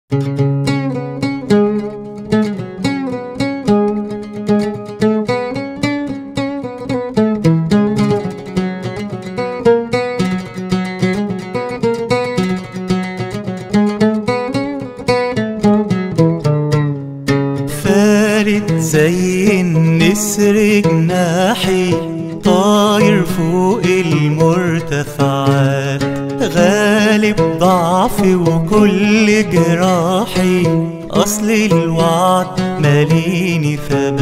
فارد زي النسر جناحي طاير فوق المرتفعات غالب ضعفي وكل جراحي أصل الوعد ماليني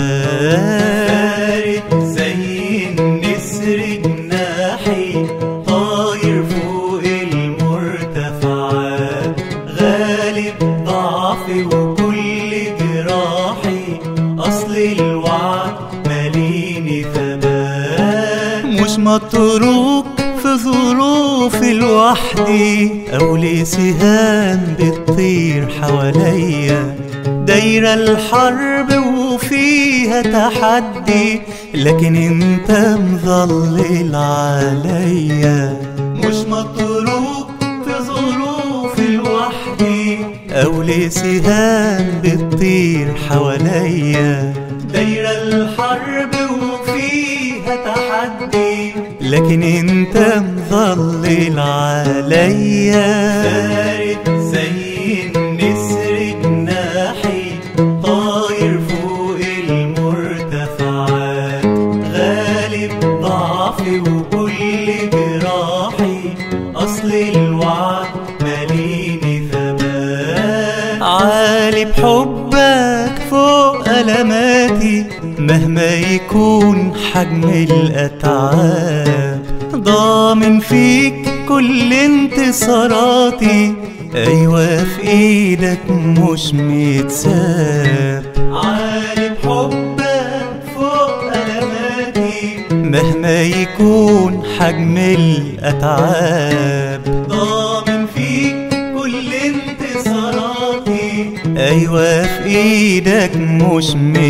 ثبات فارد زي النسر جناحي طاير فوق المرتفعات غالب ضعفي وكل جراحي أصل الوعد ماليني ثبات مش متروك في ظروفي لوحدي أو لسهام بتطير حواليا دايرة الحرب وفيها تحدي لكن انت مظلل عليا مش متروك في ظروفي لوحدي أو لسهام بتطير حواليا دايرة الحرب وفيها تحدي لكن انت مظلل عليا فارد زي النسر جناحي طاير فوق المرتفعات غالب ضعفي وكل جراحي أصل الوعد ماليني ثبات عالي بحبك فوق ألماتي مهما يكون حجم الأتعاب ضامن فيك كل انتصاراتي أيوة في إيدك مش متساب عالي بحبك فوق ألماتي مهما يكون حجم الأتعاب ضامن فيك كل انتصاراتي أيوة في إيدك مش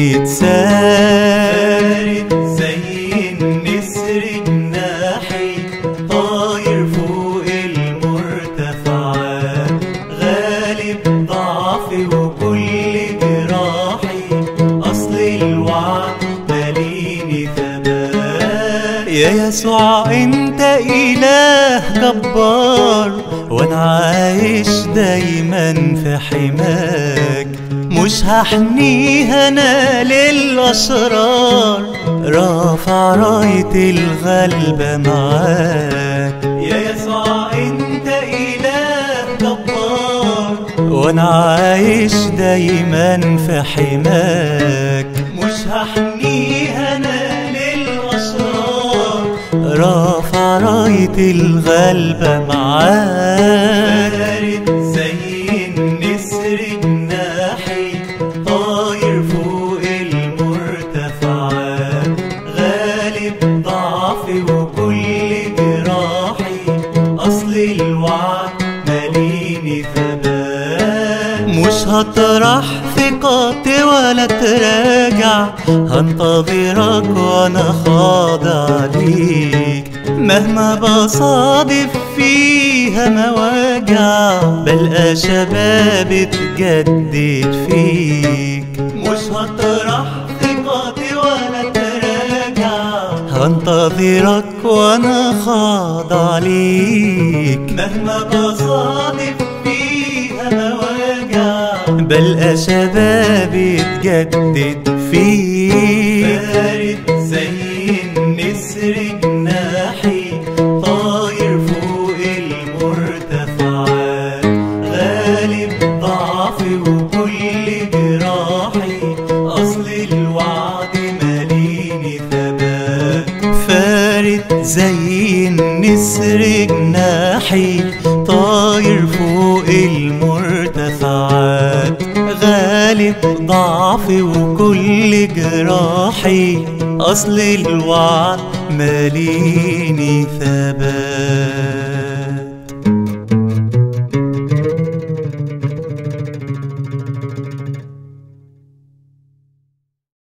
متساب زي النسر جناحي طاير فوق المرتفعات غالب ضعفي وكل جراحي أصل الوعد ماليني ثبات يا يسوع انت إله جبار وانا عايش دايما في حماك مش هحنيها انا للاشرار رافع راية الغلبة معاك يا يسوع انت اله جبار وانا عايش دايما في حماك مش هحنيها انا للاشرار رافع راية الغلبة معاك فارد زي النسر جناحي طاير فوق المرتفعات غالب ضعفي وكل جراحي أصل الوعد ماليني ثبات مش هطرح ثقتي ولا تراجع هنتظرك وانا خاضع ليك مهما بصادف فيها مواجع بلقى شباب تجدد فيك مش هطرح ثقتي ولا تراجع هنتظرك وانا خاضع ليك مهما بصادف فيها مواجع بلقى شباب تجدد فيك فارد زي النسر جناحي طاير فوق المرتفعات غالب ضعفي وكل جراحي أصل الوعد ماليني ثبات فارد زي النسر جناحي طاير فوق المرتفعات غالب ضعفي وكل جراحي أصل الوعد ماليني ثبات